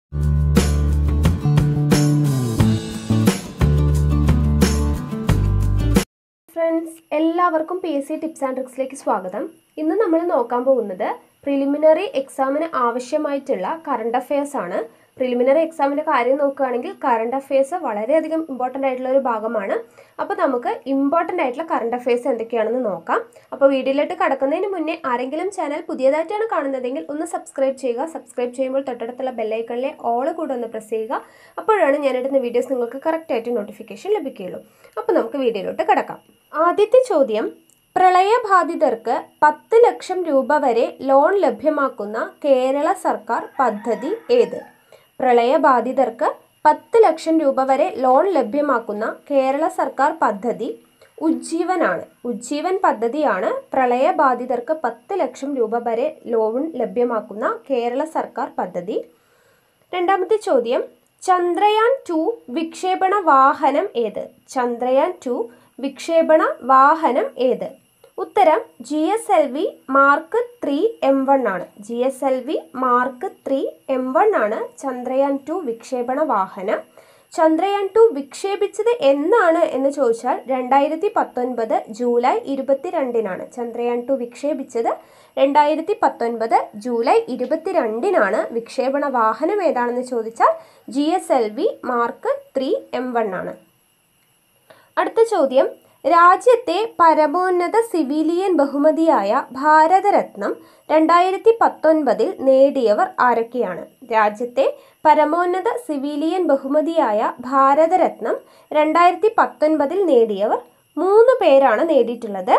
friends എല്ലാവർക്കും P S C tips and ട്രിക്സിലേക്ക് സ്വാഗതം ഇന്ന് നമ്മൾ നോക്കാൻ പോകുന്നത് പ്രിലിമിനറി എക്സാമിന് ആവശ്യമായിട്ടുള്ള കറണ്ട് അഫയേഴ്സ് ആണ് പ്രിലിമിനറി എക്സാമിൻ്റെ കാര്യം നോക്കുകയാണെങ്കിൽ കറണ്ട് അഫയേഴ്സ് വളരെയധികം ഇമ്പോർട്ടൻ്റ് ആയിട്ടുള്ള ഒരു ഭാഗമാണ് അപ്പോൾ നമുക്ക് ഇമ്പോർട്ടൻ്റ് ആയിട്ടുള്ള കറണ്ട് അഫയേഴ്സ് എന്തൊക്കെയാണെന്ന് നോക്കാം അപ്പോൾ വീഡിയോയിലോട്ട് കടക്കുന്നതിന് മുന്നേ ആരെങ്കിലും ചാനൽ പുതിയതായിട്ടാണ് കാണുന്നതെങ്കിൽ ഒന്ന് സബ്സ്ക്രൈബ് ചെയ്യുക സബ്സ്ക്രൈബ് ചെയ്യുമ്പോൾ തൊട്ടടുത്തുള്ള ബെല്ലൈക്കണിലെ ഓൾ കൂടെ ഒന്ന് പ്രസ് ചെയ്യുക അപ്പോഴാണ് ഞാനിടുന്ന വീഡിയോസ് നിങ്ങൾക്ക് കറക്റ്റായിട്ട് നോട്ടിഫിക്കേഷൻ ലഭിക്കുകയുള്ളൂ അപ്പോൾ നമുക്ക് വീഡിയോയിലോട്ട് കിടക്കാം ആദ്യത്തെ ചോദ്യം പ്രളയബാധിതർക്ക് പത്ത് ലക്ഷം രൂപ വരെ ലോൺ ലഭ്യമാക്കുന്ന കേരള സർക്കാർ പദ്ധതി ഏത് പ്രളയബാധിതർക്ക് പത്ത് ലക്ഷം രൂപ വരെ ലോൺ ലഭ്യമാക്കുന്ന കേരള സർക്കാർ പദ്ധതി ഉജ്ജീവനാണ് ഉജ്ജീവൻ പദ്ധതിയാണ് പ്രളയബാധിതർക്ക് പത്ത് ലക്ഷം രൂപ വരെ ലോൺ ലഭ്യമാക്കുന്ന കേരള സർക്കാർ പദ്ധതി രണ്ടാമത്തെ ചോദ്യം ചന്ദ്രയാൻ ടു വിക്ഷേപണ വാഹനം ഏത് ചന്ദ്രയാൻ ടു വിക്ഷേപണ വാഹനം ഏത് ഉത്തരം G S L V mark three M one ആണ് G S L V mark three M one ആണ് ചന്ദ്രയാൻ ടു വിക്ഷേപണ വാഹനം ചന്ദ്രയാൻ ടു വിക്ഷേപിച്ചത് എന്നാണ് എന്ന് ചോദിച്ചാൽ രണ്ടായിരത്തി പത്തൊൻപത് ജൂലൈ ഇരുപത്തിരണ്ടിനാണ് ചന്ദ്രയാൻ ടു വിക്ഷേപിച്ചത് രണ്ടായിരത്തി പത്തൊൻപത് ജൂലൈ ഇരുപത്തിരണ്ടിനാണ് വിക്ഷേപണ വാഹനം ഏതാണെന്ന് ചോദിച്ചാൽ G S L V mark three M one ആണ് അടുത്ത ചോദ്യം രാജ്യത്തെ പരമോന്നത സിവിലിയൻ ബഹുമതിയായ ഭാരതരത്നം രണ്ടായിരത്തി പത്തൊൻപതിൽ നേടിയവർ ആരൊക്കെയാണ് രാജ്യത്തെ പരമോന്നത സിവിലിയൻ ബഹുമതിയായ ഭാരതരത്നം രണ്ടായിരത്തി പത്തൊൻപതിൽ നേടിയവർ മൂന്ന് പേരാണ് നേടിയിട്ടുള്ളത്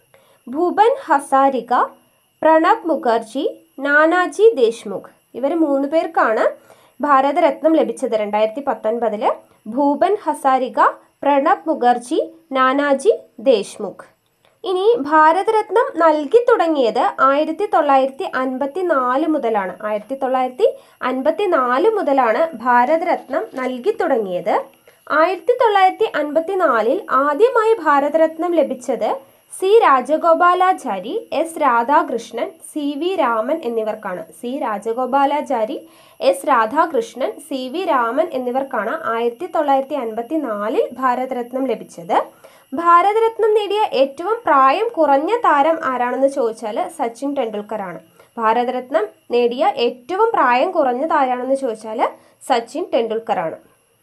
ഭൂപൻ ഹസാരിക പ്രണബ് മുഖർജി നാനാജി ദേശ്മുഖ് ഇവർ മൂന്ന് പേർക്കാണ് ഭാരതരത്നം ലഭിച്ചത് രണ്ടായിരത്തി പത്തൊൻപതില് ഭൂപൻ ഹസാരിക പ്രണബ് മുഖർജി നാനാജി ദേശ്മുഖ് ഇനി ഭാരതരത്നം നൽകി തുടങ്ങിയത് ആയിരത്തി തൊള്ളായിരത്തി അൻപത്തി നാല് മുതലാണ് ആയിരത്തി തൊള്ളായിരത്തി അൻപത്തി നാല് മുതലാണ് ഭാരതരത്നം നൽകി തുടങ്ങിയത് ആയിരത്തി തൊള്ളായിരത്തി അൻപത്തി നാലിൽ ആദ്യമായി ഭാരതരത്നം ലഭിച്ചത് C Rajagopalachari S Radhakrishnan C V Raman എന്നിവർക്കാണ് C Rajagopalachari S Radhakrishnan C V Raman എന്നിവർക്കാണ് ആയിരത്തി തൊള്ളായിരത്തി അൻപത്തി നാലിൽ ഭാരതരത്നം ലഭിച്ചത് ഭാരതരത്നം നേടിയ ഏറ്റവും പ്രായം കുറഞ്ഞ താരം ആരാണെന്ന് ചോദിച്ചാൽ സച്ചിൻ ടെണ്ടുൽക്കർ ആണ് ഭാരതരത്നം നേടിയ ഏറ്റവും പ്രായം കുറഞ്ഞ താരാണെന്ന് ചോദിച്ചാൽ സച്ചിൻ ടെണ്ടുൽക്കർ ആണ്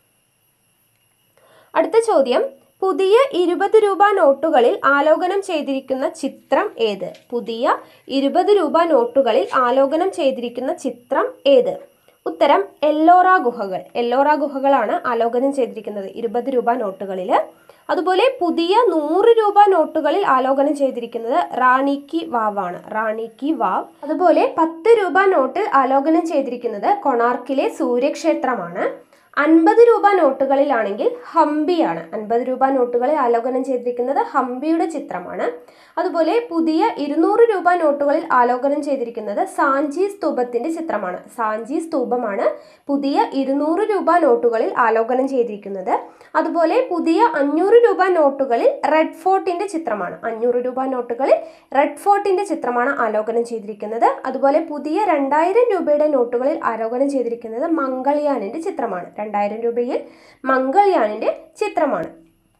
അടുത്ത ചോദ്യം പുതിയ ഇരുപത് രൂപ നോട്ടുകളിൽ ആലോകനം ചെയ്തിരിക്കുന്ന ചിത്രം ഏത് പുതിയ ഇരുപത് രൂപ നോട്ടുകളിൽ ആലോകനം ചെയ്തിരിക്കുന്ന ചിത്രം ഏത് ഉത്തരം എല്ലോറ ഗുഹകൾ എല്ലോറ ഗുഹകളാണ് ആലോകനം ചെയ്തിരിക്കുന്നത് ഇരുപത് രൂപ നോട്ടുകളിൽ അതുപോലെ പുതിയ നൂറ് രൂപ നോട്ടുകളിൽ ആലോകനം ചെയ്തിരിക്കുന്നത് റാണി കി വാവാണ് റാണി കി വാവ് അതുപോലെ പത്ത് രൂപ നോട്ടിൽ ആലോകനം ചെയ്തിരിക്കുന്നത് കൊണാർക്കിലെ സൂര്യക്ഷേത്രമാണ് അൻപത് രൂപ നോട്ടുകളിലാണെങ്കിൽ ഹംപിയാണ് അൻപത് രൂപ നോട്ടുകളിൽ ആലോകനം ചെയ്തിരിക്കുന്നത് ഹംപിയുടെ ചിത്രമാണ് അതുപോലെ പുതിയ ഇരുന്നൂറ് രൂപ നോട്ടുകളിൽ ആലോകനം ചെയ്തിരിക്കുന്നത് സാഞ്ചി സ്തൂപത്തിന്റെ ചിത്രമാണ് സാഞ്ചി സ്തൂപമാണ് പുതിയ ഇരുന്നൂറ് രൂപ നോട്ടുകളിൽ ആലോകനം ചെയ്തിരിക്കുന്നത് അതുപോലെ പുതിയ അഞ്ഞൂറ് രൂപ നോട്ടുകളിൽ റെഡ് ഫോർട്ടിന്റെ ചിത്രമാണ് അഞ്ഞൂറ് രൂപ നോട്ടുകളിൽ റെഡ് ഫോർട്ടിന്റെ ചിത്രമാണ് ആലോകനം ചെയ്തിരിക്കുന്നത് അതുപോലെ പുതിയ രണ്ടായിരം രൂപയുടെ നോട്ടുകളിൽ ആലോകനം ചെയ്തിരിക്കുന്നത് മംഗൾയാനിന്റെ ചിത്രമാണ് രണ്ടായിരം രൂപയിൽ മംഗൾയാനിന്റെ ചിത്രമാണ്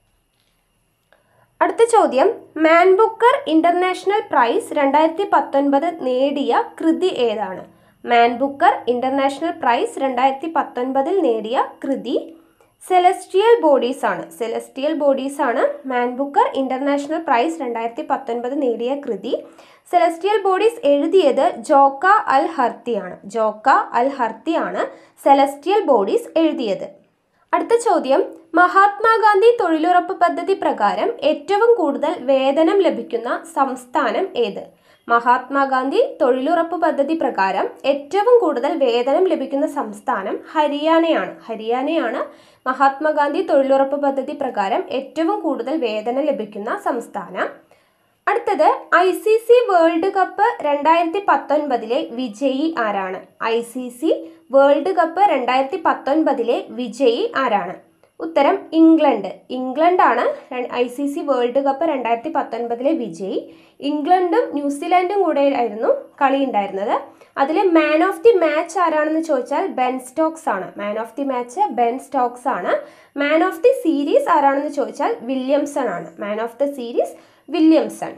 അടുത്ത ചോദ്യം മാൻ ബുക്കർ ഇന്റർനാഷണൽ പ്രൈസ് രണ്ടായിരത്തി പത്തൊൻപത് നേടിയ കൃതി ഏതാണ് മാൻ ബുക്കർ ഇന്റർനാഷണൽ പ്രൈസ് രണ്ടായിരത്തി പത്തൊൻപതിൽ നേടിയ കൃതി സെലസ്റ്റിയൽ ബോഡീസ് ആണ് സെലസ്റ്റിയൽ ബോഡീസ് ആണ് മാൻ ബുക്കർ ഇന്റർനാഷണൽ പ്രൈസ് രണ്ടായിരത്തി പത്തൊൻപത് നേടിയ കൃതി സെലസ്റ്റിയൽ ബോഡീസ് എഴുതിയത് ജോക്ക അൽ ഹർത്തിയാണ് ജോക്ക അൽ ഹർത്തിയാണ് സെലസ്റ്റിയൽ ബോഡീസ് എഴുതിയത് അടുത്ത ചോദ്യം മഹാത്മാഗാന്ധി തൊഴിലുറപ്പ് പദ്ധതി പ്രകാരം ഏറ്റവും കൂടുതൽ വേതനം ലഭിക്കുന്ന സംസ്ഥാനം ഏത് മഹാത്മാഗാന്ധി തൊഴിലുറപ്പ് പദ്ധതി പ്രകാരം ഏറ്റവും കൂടുതൽ വേതനം ലഭിക്കുന്ന സംസ്ഥാനം ഹരിയാനയാണ് ഹരിയാനയാണ് മഹാത്മാഗാന്ധി തൊഴിലുറപ്പ് പദ്ധതി പ്രകാരം ഏറ്റവും കൂടുതൽ വേതനം ലഭിക്കുന്ന സംസ്ഥാനം അടുത്തത് I C C world cup രണ്ടായിരത്തി പത്തൊൻപതിലെ വിജയി ആരാണ് I C C world cup രണ്ടായിരത്തി പത്തൊൻപതിലെ വിജയി ആരാണ് ഉത്തരം ഇംഗ്ലണ്ട് ഇംഗ്ലണ്ടാണ് I C C world cup രണ്ടായിരത്തി പത്തൊൻപതിലെ വിജയി ഇംഗ്ലണ്ടും ന്യൂസിലാൻഡും കൂടെ ആയിരുന്നു കളി ഉണ്ടായിരുന്നത് അതിൽ മാൻ ഓഫ് ദി മാച്ച് ആരാണെന്ന് ചോദിച്ചാൽ ബെൻ സ്റ്റോക്സ് ആണ് man of the match Ben Stokes ആണ് മാൻ ഓഫ് ദി സീരീസ് ആരാണെന്ന് ചോദിച്ചാൽ വില്യംസൺ ആണ് man of the series Williamson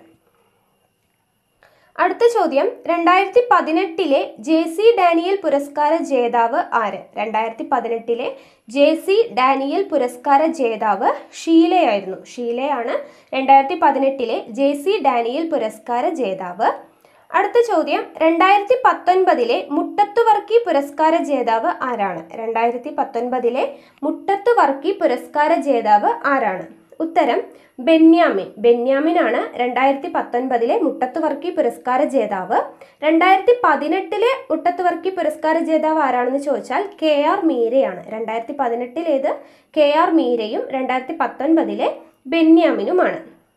അടുത്ത ചോദ്യം രണ്ടായിരത്തി പതിനെട്ടിലെ ജെ സി ഡാനിയൽ പുരസ്കാര ജേതാവ് ആര് രണ്ടായിരത്തി പതിനെട്ടിലെ ജെ സി ഡാനിയൽ പുരസ്കാര ജേതാവ് ഷീലയായിരുന്നു ഷീലയാണ് രണ്ടായിരത്തി പതിനെട്ടിലെ ജെ സി ഡാനിയൽ പുരസ്കാര ജേതാവ് അടുത്ത ചോദ്യം രണ്ടായിരത്തി പത്തൊൻപതിലെ മുട്ടത്തുവർക്കി പുരസ്കാര ജേതാവ് ആരാണ് രണ്ടായിരത്തി പത്തൊൻപതിലെ മുട്ടത്തുവർക്കി പുരസ്കാര ജേതാവ് ആരാണ് ഉത്തരം ബെന്യാമിൻ ബെന്യാമിനാണ് രണ്ടായിരത്തി പത്തൊൻപതിലെ മുട്ടത്തുവർക്കി പുരസ്കാര ജേതാവ് രണ്ടായിരത്തി പതിനെട്ടിലെ മുട്ടത്തുവർക്കി പുരസ്കാര ജേതാവ് ആരാണെന്ന് ചോദിച്ചാൽ കെ ആർ മീരയാണ് രണ്ടായിരത്തി പതിനെട്ടിലേത് കെ ആർ മീരയും രണ്ടായിരത്തി പത്തൊൻപതിലെ ബെന്യാമിനുമാണ്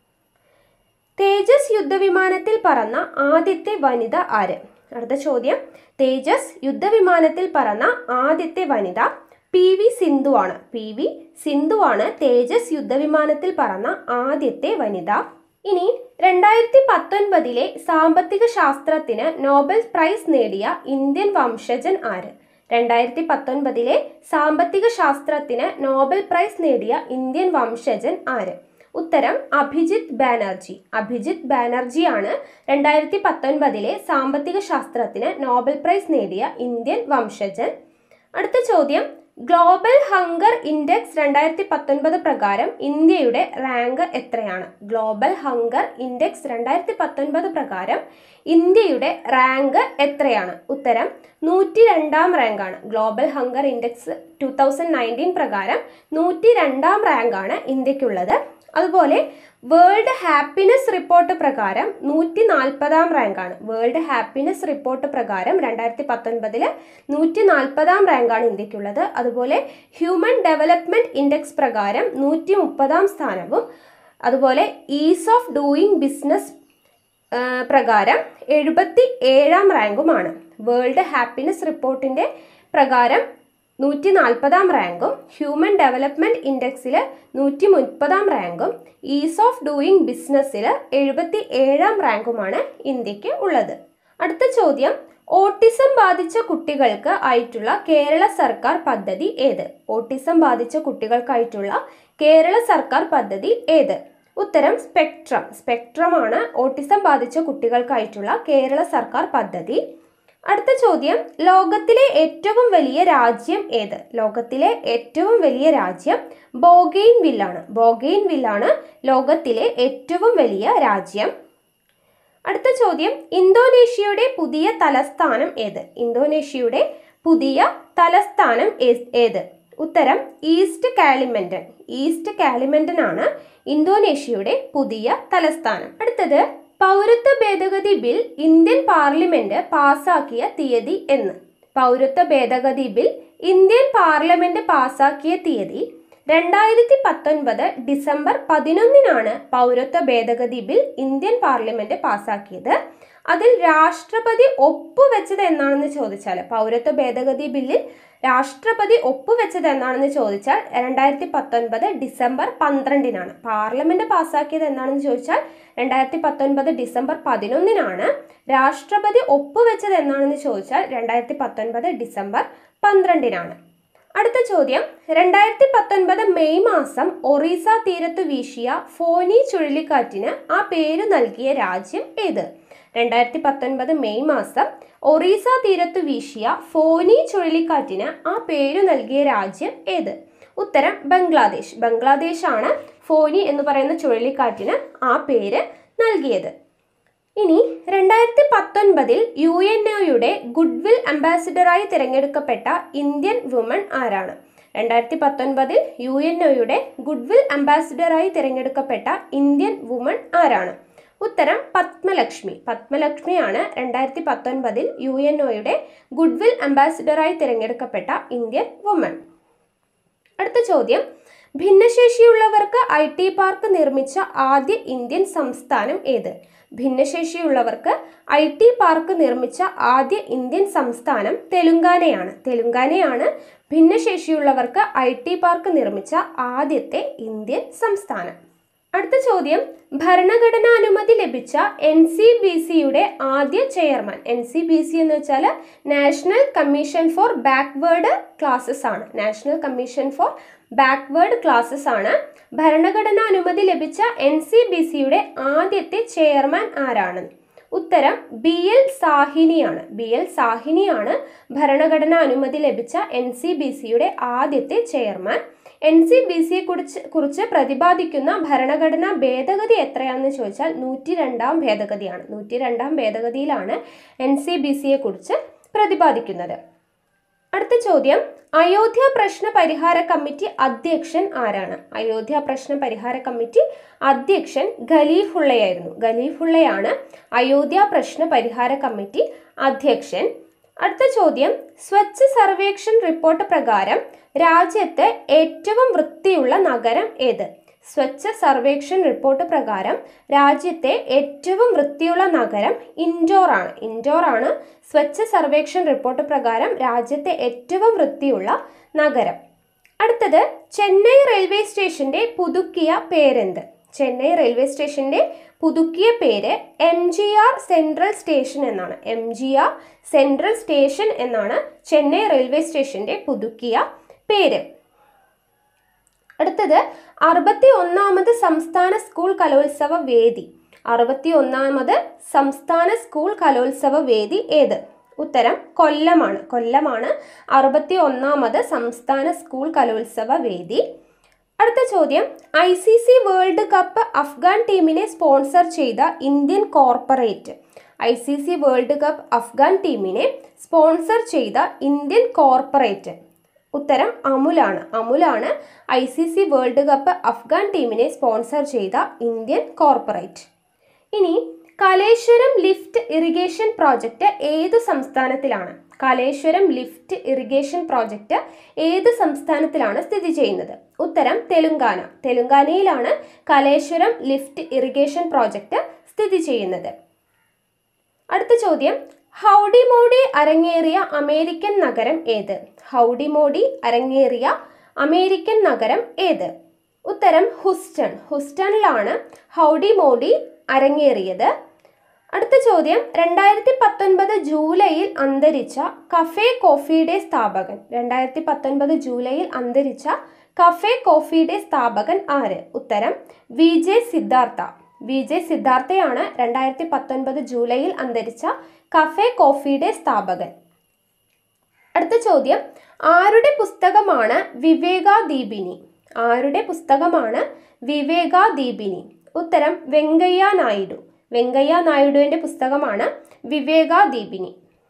തേജസ് യുദ്ധവിമാനത്തിൽ പറന്ന ആദ്യത്തെ വനിത ആര് അടുത്ത ചോദ്യം തേജസ് യുദ്ധവിമാനത്തിൽ പറന്ന ആദ്യത്തെ വനിത പി വി സിന്ധു ആണ് പി വി സിന്ധു ആണ് തേജസ് യുദ്ധവിമാനത്തിൽ പറന്ന ആദ്യത്തെ വനിത ഇനി രണ്ടായിരത്തി പത്തൊൻപതിലെ സാമ്പത്തിക ശാസ്ത്രത്തിന് നോബൽ പ്രൈസ് നേടിയ ഇന്ത്യൻ വംശജൻ ആര് രണ്ടായിരത്തി പത്തൊൻപതിലെ സാമ്പത്തിക ശാസ്ത്രത്തിന് നോബൽ പ്രൈസ് നേടിയ ഇന്ത്യൻ വംശജൻ ആര് ഉത്തരം അഭിജിത്ത് ബാനർജി അഭിജിത്ത് ബാനർജിയാണ് രണ്ടായിരത്തി പത്തൊൻപതിലെ സാമ്പത്തിക ശാസ്ത്രത്തിന് നോബൽ പ്രൈസ് നേടിയ ഇന്ത്യൻ വംശജൻ അടുത്ത ചോദ്യം ഗ്ലോബൽ ഹങ്കർ ഇൻഡെക്സ് രണ്ടായിരത്തി പത്തൊൻപത് പ്രകാരം ഇന്ത്യയുടെ റാങ്ക് എത്രയാണ് ഗ്ലോബൽ ഹങ്കർ ഇൻഡെക്സ് രണ്ടായിരത്തി പത്തൊൻപത് പ്രകാരം ഇന്ത്യയുടെ റാങ്ക് എത്രയാണ് ഉത്തരം നൂറ്റി രണ്ടാം റാങ്കാണ് global hunger index two thousand nineteen പ്രകാരം നൂറ്റി രണ്ടാം റാങ്കാണ് ഇന്ത്യക്കുള്ളത് അതുപോലെ വേൾഡ് ഹാപ്പിനെസ് റിപ്പോർട്ട് പ്രകാരം നൂറ്റി നാൽപ്പതാം റാങ്കാണ് വേൾഡ് ഹാപ്പിനെസ് റിപ്പോർട്ട് പ്രകാരം രണ്ടായിരത്തി പത്തൊൻപതില് നൂറ്റി നാൽപ്പതാം റാങ്കാണ് ഇന്ത്യക്കുള്ളത് അതുപോലെ ഹ്യൂമൻ ഡെവലപ്മെൻറ്റ് ഇൻഡെക്സ് പ്രകാരം നൂറ്റി മുപ്പതാം സ്ഥാനവും അതുപോലെ ഈസ് ഓഫ് ഡൂയിങ് ബിസിനസ് പ്രകാരം എഴുപത്തി ഏഴാം റാങ്കുമാണ് വേൾഡ് ഹാപ്പിനെസ് റിപ്പോർട്ടിൻ്റെ പ്രകാരം നൂറ്റി നാൽപ്പതാം റാങ്കും ഹ്യൂമൻ ഡെവലപ്മെൻറ്റ് ഇൻഡെക്സിൽ നൂറ്റി മുപ്പതാം റാങ്കും ഈസ് ഓഫ് ഡൂയിങ് ബിസിനസ്സിൽ എഴുപത്തി ഏഴാം റാങ്കുമാണ് ഇന്ത്യക്ക് ഉള്ളത് അടുത്ത ചോദ്യം ഓട്ടിസം ബാധിച്ച കുട്ടികൾക്ക് ആയിട്ടുള്ള കേരള സർക്കാർ പദ്ധതി ഏത് ഓട്ടിസം ബാധിച്ച കുട്ടികൾക്കായിട്ടുള്ള കേരള സർക്കാർ പദ്ധതി ഏത് ഉത്തരം സ്പെക്ട്രം സ്പെക്ട്രമാണ് ഓട്ടിസം ബാധിച്ച കുട്ടികൾക്കായിട്ടുള്ള കേരള സർക്കാർ പദ്ധതി അടുത്ത ചോദ്യം ലോകത്തിലെ ഏറ്റവും വലിയ രാജ്യം ഏത് ലോകത്തിലെ ഏറ്റവും വലിയ രാജ്യം ബോഗെയിൻ വില്ലാണ് ബോഗെയിൻ വില്ലാണ് ലോകത്തിലെ ഏറ്റവും വലിയ രാജ്യം അടുത്ത ചോദ്യം ഇന്തോനേഷ്യയുടെ പുതിയ തലസ്ഥാനം ഏത് ഇന്തോനേഷ്യയുടെ പുതിയ തലസ്ഥാനം ഏത് ഉത്തരം ഈസ്റ്റ് കാലിമെന്റൻ ഈസ്റ്റ് കാലിമെന്റൻ ആണ് ഇന്തോനേഷ്യയുടെ പുതിയ തലസ്ഥാനം അടുത്തത് പൗരത്വ ഭേദഗതി ബിൽ ഇന്ത്യൻ പാർലമെന്റ് പാസാക്കിയ തീയതി എന്ന് പൗരത്വ ഭേദഗതി ബിൽ ഇന്ത്യൻ പാർലമെന്റ് പാസാക്കിയ തീയതി രണ്ടായിരത്തി പത്തൊൻപത് ഡിസംബർ പതിനൊന്നിനാണ് പൗരത്വ ഭേദഗതി ബിൽ ഇന്ത്യൻ പാർലമെന്റ് പാസാക്കിയത് അതിൽ രാഷ്ട്രപതി ഒപ്പുവെച്ചത് എന്നാണെന്ന് ചോദിച്ചാൽ പൗരത്വ ഭേദഗതി ബില്ലിൽ രാഷ്ട്രപതി ഒപ്പുവെച്ചത് എന്നാണെന്ന് ചോദിച്ചാൽ രണ്ടായിരത്തി പത്തൊൻപത് ഡിസംബർ പന്ത്രണ്ടിനാണ് പാർലമെന്റ് പാസ്സാക്കിയത് എന്നാണെന്ന് ചോദിച്ചാൽ രണ്ടായിരത്തി പത്തൊൻപത് ഡിസംബർ പതിനൊന്നിനാണ് രാഷ്ട്രപതി ഒപ്പുവെച്ചത് എന്നാണെന്ന് ചോദിച്ചാൽ രണ്ടായിരത്തി പത്തൊൻപത് ഡിസംബർ പന്ത്രണ്ടിനാണ് അടുത്ത ചോദ്യം രണ്ടായിരത്തി പത്തൊൻപത് മെയ് മാസം ഒറീസ തീരത്ത് വീശിയ ഫോനി ചുഴലിക്കാറ്റിന് ആ പേര് നൽകിയ രാജ്യം ഏത് രണ്ടായിരത്തി പത്തൊൻപത് മെയ് മാസം ഒറീസ തീരത്ത് വീശിയ ഫോനി ചുഴലിക്കാറ്റിന് ആ പേര് നൽകിയ രാജ്യം ഏത് ഉത്തരം ബംഗ്ലാദേശ് ബംഗ്ലാദേശാണ് ഫോനി എന്ന് പറയുന്ന ചുഴലിക്കാറ്റിന് ആ പേര് നൽകിയത് ഇനി രണ്ടായിരത്തി പത്തൊൻപതിൽ യു എൻ ഒയുടെ ഗുഡ്വിൽ അംബാസിഡറായി തിരഞ്ഞെടുക്കപ്പെട്ട ഇന്ത്യൻ വുമൺ ആരാണ് രണ്ടായിരത്തി പത്തൊൻപതിൽ യു എൻ ഒയുടെ ഗുഡ്വിൽ അംബാസിഡറായി തിരഞ്ഞെടുക്കപ്പെട്ട ഇന്ത്യൻ വുമൺ ആരാണ് ഉത്തരം പത്മലക്ഷ്മി പത്മലക്ഷ്മിയാണ് രണ്ടായിരത്തി പത്തൊൻപതിൽ യു എൻ ഒയുടെ ഗുഡ്വിൽ അംബാസിഡറായി തിരഞ്ഞെടുക്കപ്പെട്ട ഇന്ത്യൻ വുമൺ അടുത്ത ചോദ്യം ഭിന്നശേഷിയുള്ളവർക്ക് ഐ ടി പാർക്ക് നിർമ്മിച്ച ആദ്യ ഇന്ത്യൻ സംസ്ഥാനം ഏത് ഭിന്നശേഷിയുള്ളവർക്ക് ഐ ടി പാർക്ക് നിർമ്മിച്ച ആദ്യ ഇന്ത്യൻ സംസ്ഥാനം തെലുങ്കാനയാണ് തെലുങ്കാനയാണ് ഭിന്നശേഷിയുള്ളവർക്ക് ഐ ടി പാർക്ക് നിർമ്മിച്ച ആദ്യത്തെ ഇന്ത്യൻ സംസ്ഥാനം അടുത്ത ചോദ്യം ഭരണഘടനാനുമതി ലഭിച്ച എൻ സി ബി സിയുടെ ആദ്യ chairman N C B C എന്ന് വെച്ചാൽ national commission for backward classes ആണ് national commission for backward classes ആണ് ഭരണഘടനാനുമതി ലഭിച്ച എൻ സി ബി സിയുടെ ആദ്യത്തെ ചെയർമാൻ ആരാണ് ഉത്തരം ബി എൽ സാഹിനിയാണ് ബി എൽ സാഹിനിയാണ് ഭരണഘടനാ അനുമതി ലഭിച്ച എൻ സി ബി സിയുടെ ആദ്യത്തെ ചെയർമാൻ എൻ സി ബി സിയെ കുറിച്ച് കുറിച്ച് പ്രതിപാദിക്കുന്ന ഭരണഘടനാ ഭേദഗതി എത്രയാണെന്ന് ചോദിച്ചാൽ നൂറ്റി രണ്ടാം ഭേദഗതിയാണ് നൂറ്റി രണ്ടാം ഭേദഗതിയിലാണ് എൻ സി ബി സിയെ കുറിച്ച് പ്രതിപാദിക്കുന്നത് അടുത്ത ചോദ്യം അയോധ്യ പ്രശ്ന പരിഹാര കമ്മിറ്റി അധ്യക്ഷൻ ആരാണ് അയോധ്യ പ്രശ്ന പരിഹാര കമ്മിറ്റി അധ്യക്ഷൻ ഖലീഫുള്ളയായിരുന്നു ഖലീഫുള്ളയാണ് അയോധ്യ പ്രശ്ന പരിഹാര കമ്മിറ്റി അധ്യക്ഷൻ അടുത്ത ചോദ്യം സ്വച്ഛ സർവേക്ഷൺ റിപ്പോർട്ട് പ്രകാരം രാജ്യത്ത് ഏറ്റവും വൃത്തിയുള്ള നഗരം ഏത് സ്വച്ഛ സർവേക്ഷൺ റിപ്പോർട്ട് പ്രകാരം രാജ്യത്തെ ഏറ്റവും വൃത്തിയുള്ള നഗരം ഇൻഡോർ ആണ് ഇൻഡോർ ആണ് സ്വച്ഛ സർവേക്ഷൺ റിപ്പോർട്ട് പ്രകാരം രാജ്യത്തെ ഏറ്റവും വൃത്തിയുള്ള നഗരം അടുത്തത് ചെന്നൈ റെയിൽവേ സ്റ്റേഷന്റെ പുതുക്കിയ പേരെന്ത് ചെന്നൈ റെയിൽവേ സ്റ്റേഷന്റെ പുതുക്കിയ പേര് M G R central station എന്നാണ് M G R central station എന്നാണ് ചെന്നൈ റെയിൽവേ സ്റ്റേഷന്റെ പുതുക്കിയ പേര് അടുത്തത് അറുപത്തി ഒന്നാമത് സംസ്ഥാന സ്കൂൾ കലോത്സവ വേദി അറുപത്തി ഒന്നാമത് സംസ്ഥാന സ്കൂൾ കലോത്സവ വേദി ഏത് ഉത്തരം കൊല്ലമാണ് കൊല്ലമാണ് അറുപത്തി ഒന്നാമത് സംസ്ഥാന സ്കൂൾ കലോത്സവ വേദി അടുത്ത ചോദ്യം I C C world cup Afghan ടീമിനെ സ്പോൺസർ ചെയ്ത Indian corporate I C C world cup Afghan ടീമിനെ സ്പോൺസർ ചെയ്ത ഇന്ത്യൻ കോർപ്പറേറ്റ് ഉത്തരം അമുലാണ് അമുലാണ് I C C world cup Afghan ടീമിനെ സ്പോൺസർ ചെയ്ത ഇന്ത്യൻ കോർപ്പറേറ്റ് ഇനി കലേശ്വരം ലിഫ്റ്റ് ഇറിഗേഷൻ പ്രോജക്റ്റ് ഏത് സംസ്ഥാനത്തിലാണ് കലേശ്വരം ലിഫ്റ്റ് ഇറിഗേഷൻ പ്രോജക്റ്റ് ഏത് സംസ്ഥാനത്തിലാണ് സ്ഥിതി ചെയ്യുന്നത് ഉത്തരം തെലുങ്കാന തെലുങ്കാനയിലാണ് കലേശ്വരം ലിഫ്റ്റ് ഇറിഗേഷൻ പ്രോജക്റ്റ് സ്ഥിതി ചെയ്യുന്നത് അടുത്ത ചോദ്യം ഹൗഡി മോഡി അരങ്ങേറിയ അമേരിക്കൻ നഗരം ഏത് ഹൗഡി മോഡി അരങ്ങേറിയ അമേരിക്കൻ നഗരം ഏത് ഉത്തരം ഹുസ്റ്റൺ ഹുസ്റ്റണിലാണ് ഹൗഡി മോഡി അരങ്ങേറിയത് അടുത്ത ചോദ്യം രണ്ടായിരത്തി പത്തൊൻപത് ജൂലൈയിൽ അന്തരിച്ച കഫേ കോഫിയുടെ സ്ഥാപകൻ രണ്ടായിരത്തി പത്തൊൻപത് ജൂലൈയിൽ അന്തരിച്ച കഫേ കോഫിയുടെ സ്ഥാപകൻ ആര് ഉത്തരം V J Siddhartha V J സിദ്ധാർത്ഥയാണ് രണ്ടായിരത്തി പത്തൊൻപത് ജൂലൈയിൽ അന്തരിച്ച കഫേ കോഫിയുടെ സ്ഥാപകൻ അടുത്ത ചോദ്യം ആരുടെ പുസ്തകമാണ് വിവേകാദീപിനി ആരുടെ പുസ്തകമാണ് വിവേകാദീപിനി ഉത്തരം വെങ്കയ്യ നായിഡു വെങ്കയ്യ നായിഡുവിൻ്റെ പുസ്തകമാണ് വിവേകാദീപിനി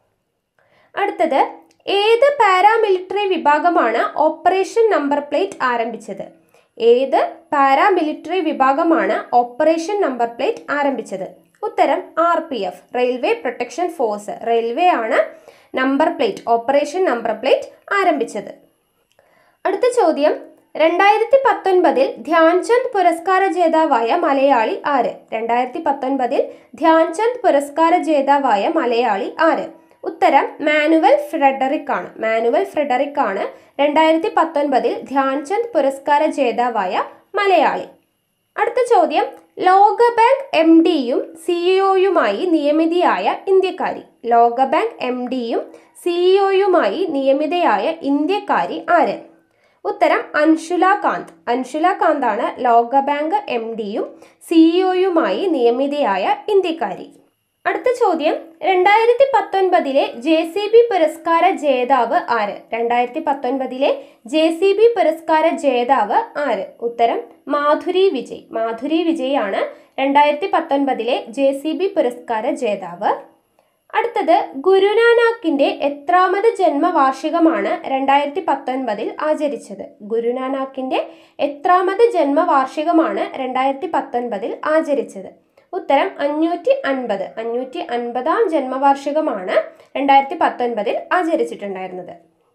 അടുത്തത് ഏത് പാരാമിലിറ്ററി വിഭാഗമാണ് ഓപ്പറേഷൻ നമ്പർ പ്ലേറ്റ് ആരംഭിച്ചത് ഏത് പാരാമിലിറ്ററി വിഭാഗമാണ് ഓപ്പറേഷൻ നമ്പർ പ്ലേറ്റ് ആരംഭിച്ചത് ഉത്തരം R P F railway protection force railway ആണ് number plate operation number plate ആരംഭിച്ചത് അടുത്ത ചോദ്യം രണ്ടായിരത്തി പത്തൊൻപതിൽ ധ്യാൻചന്ദ് പുരസ്കാര ജേതാവായ മലയാളി ആര് രണ്ടായിരത്തി പത്തൊൻപതിൽ ധ്യാൻചന്ദ് പുരസ്കാര ജേതാവായ മലയാളി ആര് ഉത്തരം മാനുവൽ ഫ്രെഡറിക് ആണ് മാനുവൽ ഫ്രെഡറിക് ആണ് രണ്ടായിരത്തി പത്തൊൻപതിൽ ധ്യാൻചന്ദ് പുരസ്കാര ജേതാവായ മലയാളി അടുത്ത ചോദ്യം ലോകബാങ്ക് എം ഡിയും സിഇഒയുമായി നിയമിതയായ ഇന്ത്യക്കാരി ലോകബാങ്ക് എം ഡിയും സിഇഒയുമായി നിയമിതയായ ഇന്ത്യക്കാരി ആര് ഉത്തരം അൻഷുല കാന്ത് അൻഷുല കാന്താണ് ലോകബാങ്ക് എം ഡിയും സിഇഒയുമായി നിയമിതയായ ഇന്ത്യക്കാരി അടുത്ത ചോദ്യം രണ്ടായിരത്തി പത്തൊൻപതിലെ ജെ സി ബി പുരസ്കാര ജേതാവ് ആര് രണ്ടായിരത്തി പത്തൊൻപതിലെ ജെ സി ബി പുരസ്കാര ജേതാവ് ആര് ഉത്തരം മാധുരി വിജയ് മാധുരി വിജയ് ആണ് രണ്ടായിരത്തി പത്തൊൻപതിലെ ജെ സി ബി പുരസ്കാര ജേതാവ് അടുത്തത് ഗുരുനാനാക്കിന്റെ എത്രാമത് ജന്മവാർഷികമാണ് രണ്ടായിരത്തി പത്തൊൻപതിൽ ആചരിച്ചത് ഗുരുനാനാക്കിന്റെ എത്രാമത് ജന്മവാർഷികമാണ് രണ്ടായിരത്തി പത്തൊൻപതിൽ ആചരിച്ചത് ഉത്തരം അഞ്ഞൂറ്റി അൻപത് അഞ്ഞൂറ്റി അൻപതാം ജന്മവാർഷികമാണ് രണ്ടായിരത്തി പത്തൊൻപതിൽ ആചരിച്ചിട്ടുണ്ടായിരുന്നത്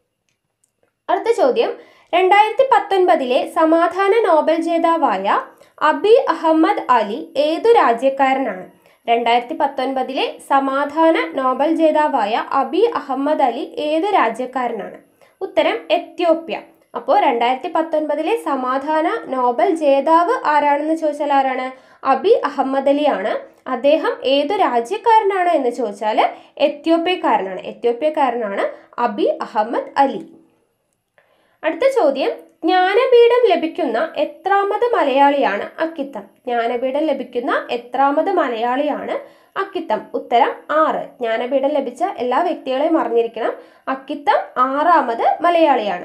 അടുത്ത ചോദ്യം രണ്ടായിരത്തി പത്തൊൻപതിലെ സമാധാന നോബൽ ജേതാവായ അബി അഹമ്മദ് അലി ഏതു രാജ്യക്കാരനാണ് രണ്ടായിരത്തി പത്തൊൻപതിലെ സമാധാന നോബൽ ജേതാവായ അബി അഹമ്മദ് അലി ഏത് രാജ്യക്കാരനാണ് ഉത്തരം എത്യോപ്യ അപ്പോൾ രണ്ടായിരത്തി പത്തൊൻപതിലെ സമാധാന നോബൽ ജേതാവ് ആരാണെന്ന് ചോദിച്ചാൽ ആരാണ് അബി അഹമ്മദ് അലിയാണ് അദ്ദേഹം ഏതു രാജ്യക്കാരനാണ് എന്ന് ചോദിച്ചാൽ എത്യോപ്യക്കാരനാണ് എത്യോപ്യക്കാരനാണ് അബി അഹമ്മദ് അലി അടുത്ത ചോദ്യം ജ്ഞാനപീഠം ലഭിക്കുന്ന എത്രാമത് മലയാളിയാണ് അക്കിത്തം ജ്ഞാനപീഠം ലഭിക്കുന്ന എത്രാമത് മലയാളിയാണ് അക്കിത്തം ഉത്തരം ആറ് ജ്ഞാനപീഠം ലഭിച്ച എല്ലാ വ്യക്തികളെയും അറിഞ്ഞിരിക്കണം അക്കിത്തം ആറാമത് മലയാളിയാണ്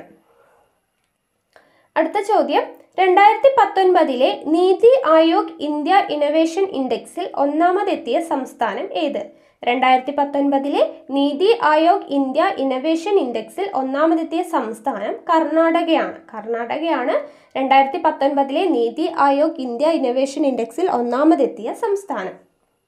അടുത്ത ചോദ്യം രണ്ടായിരത്തി പത്തൊൻപതിലെ നീതി ആയോഗ് ഇന്ത്യ ഇന്നൊവേഷൻ ഇൻഡെക്സിൽ ഒന്നാമതെത്തിയ സംസ്ഥാനം ഏത് രണ്ടായിരത്തി പത്തൊൻപതിലെ നീതി ആയോഗ് ഇന്ത്യ ഇന്നൊവേഷൻ ഇൻഡെക്സിൽ ഒന്നാമതെത്തിയ സംസ്ഥാനം കർണാടകയാണ് കർണാടകയാണ് രണ്ടായിരത്തി പത്തൊൻപതിലെ നീതി ആയോഗ് ഇന്ത്യ ഇന്നൊവേഷൻ ഇൻഡെക്സിൽ ഒന്നാമതെത്തിയ സംസ്ഥാനം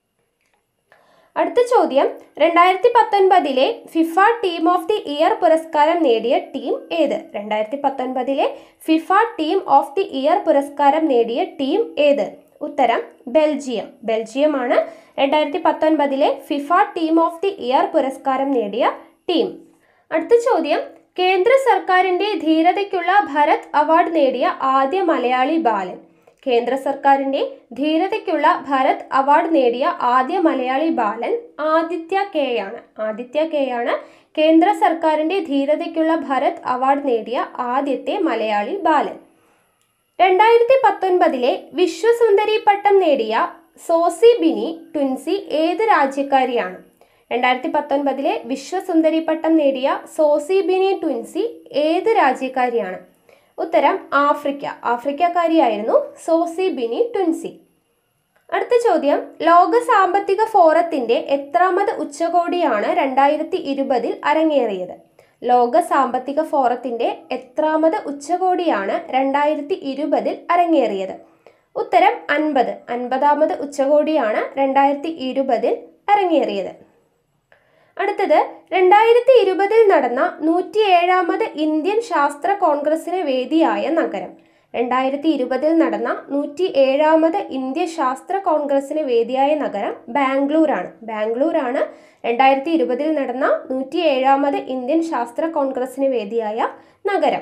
അടുത്ത ചോദ്യം രണ്ടായിരത്തി പത്തൊൻപതിലെ FIFA team of the year പുരസ്കാരം നേടിയ ടീം ഏത് രണ്ടായിരത്തി പത്തൊൻപതിലെ FIFA team of the year പുരസ്കാരം നേടിയ ടീം ഏത് ഉത്തരം ബെൽജിയം ബെൽജിയമാണ് രണ്ടായിരത്തി പത്തൊൻപതിലെ FIFA team of the year പുരസ്കാരം നേടിയ ടീം അടുത്ത ചോദ്യം കേന്ദ്ര സർക്കാരിന്റെ ധീരതയ്ക്കുള്ള ഭരത് അവാർഡ് നേടിയ ആദ്യ മലയാളി ബാലൻ കേന്ദ്ര സർക്കാരിന്റെ ധീരതയ്ക്കുള്ള ഭരത് അവാർഡ് നേടിയ ആദ്യ മലയാളി ബാലൻ ആദിത്യ കെ ആണ് ആദിത്യ കെ ആണ് കേന്ദ്ര സർക്കാരിന്റെ ധീരതയ്ക്കുള്ള ഭരത് അവാർഡ് നേടിയ ആദ്യത്തെ മലയാളി ബാലൻ രണ്ടായിരത്തി പത്തൊൻപതിലെ വിശ്വസുന്ദരി പട്ടം നേടിയ സോസി ബിനി ട്വിൻസി ഏത് രാജ്യക്കാരിയാണ് രണ്ടായിരത്തി പത്തൊൻപതിലെ വിശ്വസുന്ദരി പട്ടം നേടിയ സോസി ബിനി ട്വിൻസി ഏത് രാജ്യക്കാരിയാണ് ഉത്തരം ആഫ്രിക്ക ആഫ്രിക്കക്കാരിയായിരുന്നു സോസി ബിനി ട്വിൻസി അടുത്ത ചോദ്യം ലോക സാമ്പത്തിക ഫോറത്തിന്റെ എത്രാമത് ഉച്ചകോടിയാണ് രണ്ടായിരത്തി ഇരുപതിൽ അരങ്ങേറിയത് ലോക സാമ്പത്തിക ഫോറത്തിന്റെ എത്രാമത് ഉച്ചകോടിയാണ് രണ്ടായിരത്തി ഇരുപതിൽ അരങ്ങേറിയത് ഉത്തരം അൻപത് അൻപതാമത് ഉച്ചകോടിയാണ് രണ്ടായിരത്തി ഇരുപതിൽ അരങ്ങേറിയത് അടുത്തത് രണ്ടായിരത്തി ഇരുപതിൽ നടന്ന നൂറ്റിയേഴാമത് ഇന്ത്യൻ ശാസ്ത്ര കോൺഗ്രസിന് വേദിയായ നഗരം രണ്ടായിരത്തി ഇരുപതിൽ നടന്ന നൂറ്റി ഏഴാമത് ഇന്ത്യ ശാസ്ത്ര കോൺഗ്രസിന് വേദിയായ നഗരം ബാംഗ്ലൂരാണ് ബാംഗ്ലൂരാണ് രണ്ടായിരത്തി ഇരുപതിൽ നടന്ന നൂറ്റി ഏഴാമത് ഇന്ത്യൻ ശാസ്ത്ര കോൺഗ്രസിന് വേദിയായ നഗരം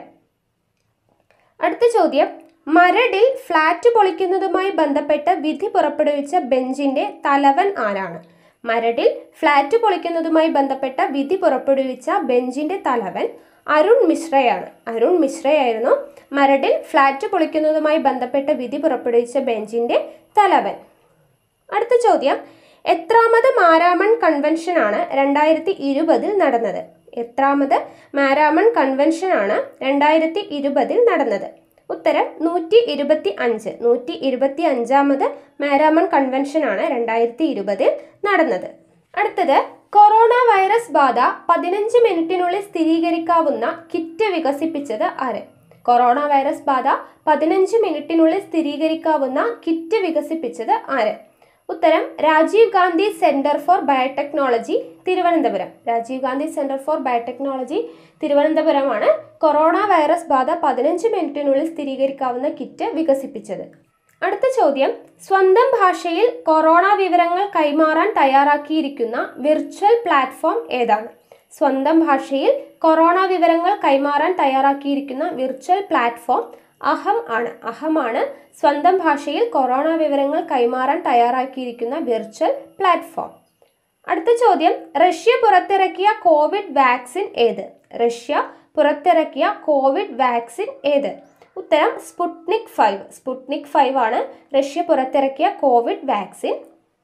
അടുത്ത ചോദ്യം മരടിൽ ഫ്ലാറ്റ് പൊളിക്കുന്നതുമായി ബന്ധപ്പെട്ട് വിധി പുറപ്പെടുവിച്ച ബെഞ്ചിന്റെ തലവൻ ആരാണ് മരടിൽ ഫ്ലാറ്റ് പൊളിക്കുന്നതുമായി ബന്ധപ്പെട്ട വിധി പുറപ്പെടുവിച്ച ബെഞ്ചിന്റെ തലവൻ അരുൺ മിശ്രയാണ് അരുൺ മിശ്രയായിരുന്നു മരടിൽ ഫ്ലാറ്റ് പൊളിക്കുന്നതുമായി ബന്ധപ്പെട്ട വിധി പുറപ്പെടുവിച്ച ബെഞ്ചിന്റെ തലവൻ അടുത്ത ചോദ്യം എത്രാമത് മാരാമൺ കൺവെൻഷനാണ് രണ്ടായിരത്തി ഇരുപതിൽ നടന്നത് എത്രാമത് മാരാമൺ കൺവെൻഷനാണ് രണ്ടായിരത്തി ഇരുപതിൽ നടന്നത് ഉത്തരം നൂറ്റി ഇരുപത്തി അഞ്ച് നൂറ്റി ഇരുപത്തി അഞ്ചാമത് മാരാമൺ കൺവെൻഷനാണ് രണ്ടായിരത്തി ഇരുപതിൽ നടന്നത് അടുത്തത് കൊറോണ വൈറസ് ബാധ പതിനഞ്ച് മിനിറ്റിനുള്ളിൽ സ്ഥിരീകരിക്കാവുന്ന കിറ്റ് വികസിപ്പിച്ചത് ആര് കൊറോണ വൈറസ് ബാധ പതിനഞ്ച് മിനിറ്റിനുള്ളിൽ സ്ഥിരീകരിക്കാവുന്ന കിറ്റ് വികസിപ്പിച്ചത് ആര് ഉത്തരം Rajiv Gandhi centre for biotechnology Thiruvananthapuram Rajiv Gandhi centre for biotechnology തിരുവനന്തപുരമാണ് കൊറോണ വൈറസ് ബാധ പതിനഞ്ച് മിനിറ്റിനുള്ളിൽ സ്ഥിരീകരിക്കാവുന്ന കിറ്റ് വികസിപ്പിച്ചത് അടുത്ത ചോദ്യം സ്വന്തം ഭാഷയിൽ കൊറോണ വിവരങ്ങൾ കൈമാറാൻ തയ്യാറാക്കിയിരിക്കുന്ന വിർച്വൽ പ്ലാറ്റ്ഫോം ഏതാണ് സ്വന്തം ഭാഷയിൽ കൊറോണ വിവരങ്ങൾ കൈമാറാൻ തയ്യാറാക്കിയിരിക്കുന്ന വിർച്വൽ പ്ലാറ്റ്ഫോം അഹം ആണ് അഹമാണ് സ്വന്തം ഭാഷയിൽ കൊറോണ വിവരങ്ങൾ കൈമാറാൻ തയ്യാറാക്കിയിരിക്കുന്ന വിർച്വൽ പ്ലാറ്റ്ഫോം അടുത്ത ചോദ്യം റഷ്യ പുറത്തിറക്കിയ കോവിഡ് വാക്സിൻ ഏത് റഷ്യ പുറത്തിറക്കിയ കോവിഡ് വാക്സിൻ ഏത് ഉത്തരം സ്പുട്നിക് ഫൈവ് സ്പുട്നിക് ഫൈവ് ആണ് റഷ്യ പുറത്തിറക്കിയ കോവിഡ് വാക്സിൻ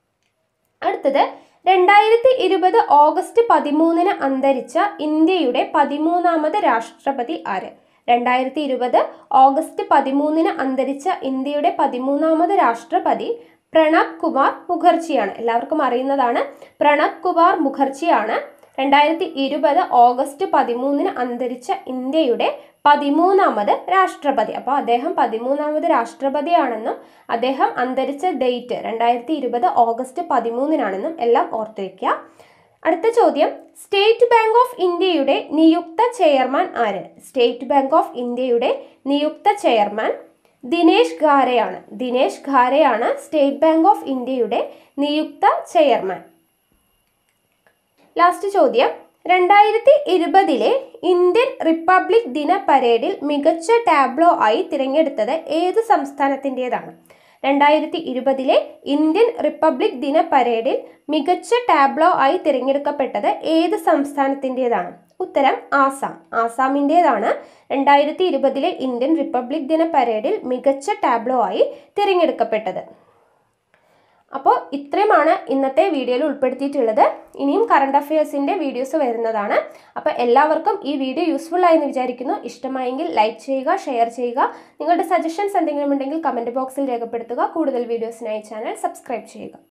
അടുത്തത് രണ്ടായിരത്തി ഇരുപത് ഓഗസ്റ്റ് പതിമൂന്നിന് അന്തരിച്ച ഇന്ത്യയുടെ പതിമൂന്നാമത് രാഷ്ട്രപതി ആര് രണ്ടായിരത്തി ഇരുപത് ഓഗസ്റ്റ് പതിമൂന്നിന് അന്തരിച്ച ഇന്ത്യയുടെ പതിമൂന്നാമത് രാഷ്ട്രപതി പ്രണബ് കുമാർ മുഖർജിയാണ് എല്ലാവർക്കും അറിയുന്നതാണ് പ്രണബ് കുമാർ മുഖർജിയാണ് രണ്ടായിരത്തി ഇരുപത് ഓഗസ്റ്റ് പതിമൂന്നിന് അന്തരിച്ച ഇന്ത്യയുടെ പതിമൂന്നാമത് രാഷ്ട്രപതി അപ്പോൾ അദ്ദേഹം പതിമൂന്നാമത് രാഷ്ട്രപതിയാണെന്നും അദ്ദേഹം അന്തരിച്ച ഡേറ്റ് രണ്ടായിരത്തി ഇരുപത് ഓഗസ്റ്റ് പതിമൂന്നിനാണെന്നും എല്ലാം ഓർത്തു വയ്ക്കുക അടുത്ത ചോദ്യം സ്റ്റേറ്റ് ബാങ്ക് ഓഫ് ഇന്ത്യയുടെ നിയുക്ത ചെയർമാൻ ആര് സ്റ്റേറ്റ് ബാങ്ക് ഓഫ് ഇന്ത്യയുടെ നിയുക്ത ചെയർമാൻ ദിനേശ് ഖാരെയാണ് ദിനേശ് ഖാരെയാണ് സ്റ്റേറ്റ് ബാങ്ക് ഓഫ് ഇന്ത്യയുടെ നിയുക്ത ചെയർമാൻ ലാസ്റ്റ് ചോദ്യം രണ്ടായിരത്തി ഇരുപതിലെ ഇന്ത്യൻ റിപ്പബ്ലിക് ദിന പരേഡിൽ മികച്ച ടാബ്ലോ ആയി തിരഞ്ഞെടുത്തത് ഏത് സംസ്ഥാനത്തിൻ്റെതാണ് രണ്ടായിരത്തി ഇരുപതിലെ ഇന്ത്യൻ റിപ്പബ്ലിക് ദിന പരേഡിൽ മികച്ച ടാബ്ലോ ആയി തിരഞ്ഞെടുക്കപ്പെട്ടത് ഏത് സംസ്ഥാനത്തിൻ്റെതാണ് ഉത്തരം ആസാം ആസാമിൻ്റേതാണ് രണ്ടായിരത്തി ഇരുപതിലെ ഇന്ത്യൻ റിപ്പബ്ലിക് ദിന പരേഡിൽ മികച്ച ടാബ്ലോ ആയി തിരഞ്ഞെടുക്കപ്പെട്ടത് അപ്പോൾ ഇത്രയുമാണ് ഇന്നത്തെ വീഡിയോയിൽ ഉൾപ്പെടുത്തിയിട്ടുള്ളത് ഇനിയും കറണ്ട് അഫയേഴ്സിൻ്റെ വീഡിയോസ് വരുന്നതാണ് അപ്പോൾ എല്ലാവർക്കും ഈ വീഡിയോ യൂസ്ഫുൾ ആയെന്ന് വിചാരിക്കുന്നു ഇഷ്ടമായെങ്കിൽ ലൈക്ക് ചെയ്യുക ഷെയർ ചെയ്യുക നിങ്ങളുടെ സജഷൻസ് എന്തെങ്കിലും ഉണ്ടെങ്കിൽ കമൻറ്റ് ബോക്സിൽ രേഖപ്പെടുത്തുക കൂടുതൽ വീഡിയോസിനായി ചാനൽ സബ്സ്ക്രൈബ് ചെയ്യുക